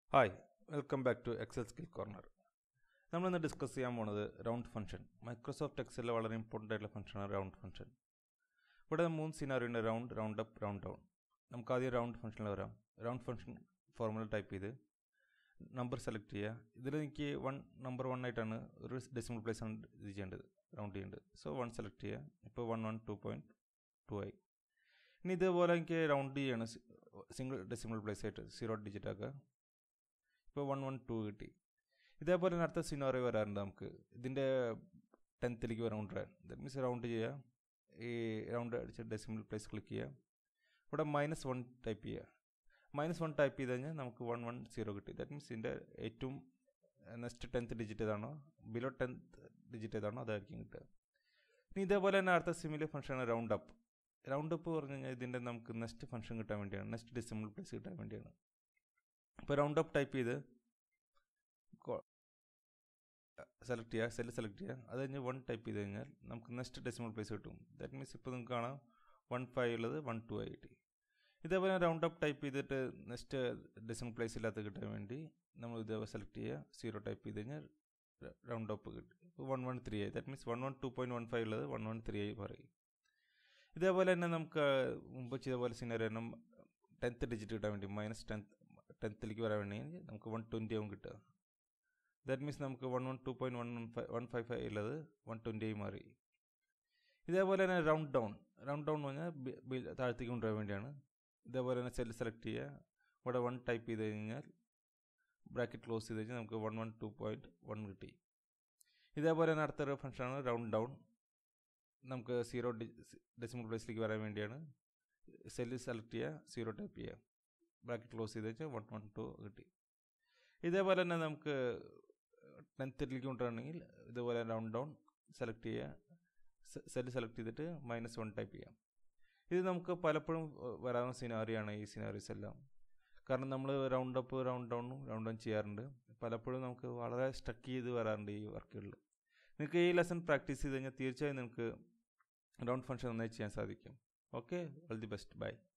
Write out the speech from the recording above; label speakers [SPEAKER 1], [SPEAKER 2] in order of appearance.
[SPEAKER 1] hi welcome back to Excel skill corner നമ്മളിന്ന് discuss ചെയ്യാൻ പോണത് റൗണ്ട് ഫംഗ്ഷൻ മൈക്രോസോഫ്റ്റ് എക്സലിലെ വളരെ ഇമ്പോർട്ടൻ്റ് ആയിട്ടുള്ള ഫംഗ്ഷനാണ് റൗണ്ട് ഫംഗ്ഷൻ ഇവിടെ മൂന്ന് സിനാറി ഉണ്ട് round round up round down നമുക്ക് ആദ്യം റൗണ്ട് ഫംഗ്ഷനിൽ വരാം റൗണ്ട് ഫംഗ്ഷൻ ഫോർമുല ടൈപ്പ് ചെയ്ത് നമ്പർ സെലക്ട് ചെയ്യുക ഇതിൽ എനിക്ക് വൺ നമ്പർ വൺ ആയിട്ടാണ് ഒരു ഡെസിമൽ പ്ലേസ് ആണ് ഇത് ചെയ്യേണ്ടത് റൗണ്ട് ചെയ്യേണ്ടത് സോ വൺ സെലക്ട് ചെയ്യുക ഇപ്പോൾ one one two point two ആയി ഇനി ഇതേപോലെ എനിക്ക് റൗണ്ട് ചെയ്യാണ് സിംഗിൾ ഡെസിമൽ പ്ലേസ് ആയിട്ട് സീറോ ഡിജിറ്റ് ആക്കുക ഇപ്പോൾ വൺ വൺ ടു കിട്ടി ഇതേപോലെ തന്നെ അടുത്ത സിനോറി വരാറുണ്ട് നമുക്ക് ഇതിൻ്റെ ടെൻത്തിലേക്ക് റൗണ്ട് വരാൻ ദറ്റ് മീൻസ് റൗണ്ട് ചെയ്യുക ഈ റൗണ്ട് അടിച്ച് ഡെസിമൽ പ്ലേസ് ക്ലിക്ക് ചെയ്യുക ഇവിടെ മൈനസ് വൺ ടൈപ്പ് ചെയ്യുക മൈനസ് വൺ ടൈപ്പ് ചെയ്ത് കഴിഞ്ഞാൽ നമുക്ക് വൺ വൺ സീറോ കിട്ടി ദാറ്റ് മീൻസ് ഇതിൻ്റെ ഏറ്റവും നെക്സ്റ്റ് ടെൻത്ത് ഡിജിറ്റ് ഏതാണോ ബിലോ ടെൻത്ത് ഡിജിറ്റ് ഏതാണോ അതായിരിക്കും കിട്ടുക ഇനി ഇതേപോലെ തന്നെ അടുത്ത സിമിലർ ഫംഗ്ഷനാണ് റൗണ്ട് അപ്പ് റൗണ്ട് അപ്പ് പറഞ്ഞു കഴിഞ്ഞാൽ ഇതിൻ്റെ നമുക്ക് നെക്സ്റ്റ് ഫംഗ്ഷൻ കിട്ടാൻ വേണ്ടിയാണ് നെക്സ്റ്റ് ഡെസിമൽ പ്ലേസ് കിട്ടാൻ വേണ്ടിയാണ് ഇപ്പോൾ റൗണ്ട് അപ്പ് ടൈപ്പ് ചെയ്ത് സെലക്ട് ചെയ്യുക സെല്ല് സെലക്ട് ചെയ്യുക അത് കഴിഞ്ഞ് വൺ ടൈപ്പ് ചെയ്ത് കഴിഞ്ഞാൽ നമുക്ക് നെക്സ്റ്റ് ഡെസിമൽ പ്ലേസ് കിട്ടും ദാറ്റ് മീൻസ് ഇപ്പോൾ നിങ്ങൾക്ക് കാണാം വൺ ഫൈവ് ഉള്ളത് വൺ ടു ആയി കിട്ടി ഇതേപോലെ റൗണ്ട് അപ്പ് ടൈപ്പ് ചെയ്തിട്ട് നെക്സ്റ്റ് ഡെസിമൽ പ്ലേസ് ഇല്ലാത്ത കിട്ടാൻ വേണ്ടി നമ്മൾ ഇതേപോലെ സെലക്ട് ചെയ്യുക സീറോ ടൈപ്പ് ചെയ്ത് കഴിഞ്ഞാൽ റൗണ്ട് അപ്പ് കിട്ടി ഇപ്പോൾ വൺ വൺ ത്രീ ആയി that means one one two point one five ഉള്ളത് വൺ വൺ ത്രീ ആയി പറയും ഇതേപോലെ തന്നെ നമുക്ക് മുമ്പ് ചെയ്ത പോലെ സിനറി തന്നെ ടെൻത്ത് ഡിജിറ്റ് കിട്ടാൻ വേണ്ടി മൈനസ് ടെൻത്ത് ടെൻത്തിലേക്ക് വരാൻ വേണ്ടി നമുക്ക് വൺ ട്വൻറ്റി ആവും കിട്ടുക ദാറ്റ് മീൻസ് നമുക്ക് one one two point one one five one five five ഉള്ളത് വൺ ട്വൻറ്റി ആയി മാറി ഇതേപോലെ തന്നെ റൗണ്ട് ഡൗൺ റൗണ്ട് ഡൗൺ എന്ന് പറഞ്ഞാൽ താഴത്തേക്ക് കൊണ്ടുവരാൻ വേണ്ടിയാണ് ഇതേപോലെ തന്നെ സെൽ സെലക്ട് ചെയ്യുക ഇവിടെ വൺ ടൈപ്പ് ചെയ്ത് കഴിഞ്ഞാൽ ബ്രാക്കറ്റ് ക്ലോസ് ചെയ്ത് കഴിഞ്ഞാൽ നമുക്ക് one one two point one കിട്ടി ഇതേപോലെ തന്നെ അടുത്തൊരു ഫംഗ്ഷനാണ് റൗണ്ട് ഡൗൺ നമുക്ക് സീറോ ഡി ഡെസിമൽ പ്ലേസിലേക്ക് വരാൻ വേണ്ടിയാണ് സെല്ല് സെലക്ട് ചെയ്യുക സീറോ ടൈപ്പ് ചെയ്യുക ബ്രാക്കറ്റ് ക്ലോസ് ചെയ്ത് വെച്ചാൽ വൺ വൺ ടു കിട്ടി ഇതേപോലെ തന്നെ നമുക്ക് ടെൻത്തിലേക്ക് കൊണ്ടുവരണമെങ്കിൽ ഇതുപോലെ റൗണ്ട് ഡൗൺ സെലക്ട് ചെയ്യുക സെല്ല് സെലക്ട് ചെയ്തിട്ട് മൈനസ് വൺ ടൈപ്പ് ചെയ്യാം ഇത് നമുക്ക് പലപ്പോഴും വരാവുന്ന സിനാറിയാണ് ഈ സിനാറീസ് എല്ലാം കാരണം നമ്മൾ റൗണ്ട് അപ്പ് റൗണ്ട് ഡൗണും റൗണ്ട് ഡൗൺ ചെയ്യാറുണ്ട് പലപ്പോഴും നമുക്ക് വളരെ സ്റ്റക്ക് ചെയ്ത് വരാറുണ്ട് ഈ വർക്കുകളിൽ നിങ്ങൾക്ക് ഈ ലെസൺ പ്രാക്ടീസ് ചെയ്ത് കഴിഞ്ഞാൽ തീർച്ചയായും നിങ്ങൾക്ക് റൗണ്ട് ഫംഗ്ഷൻ നന്നായി ചെയ്യാൻ സാധിക്കും okay all the best by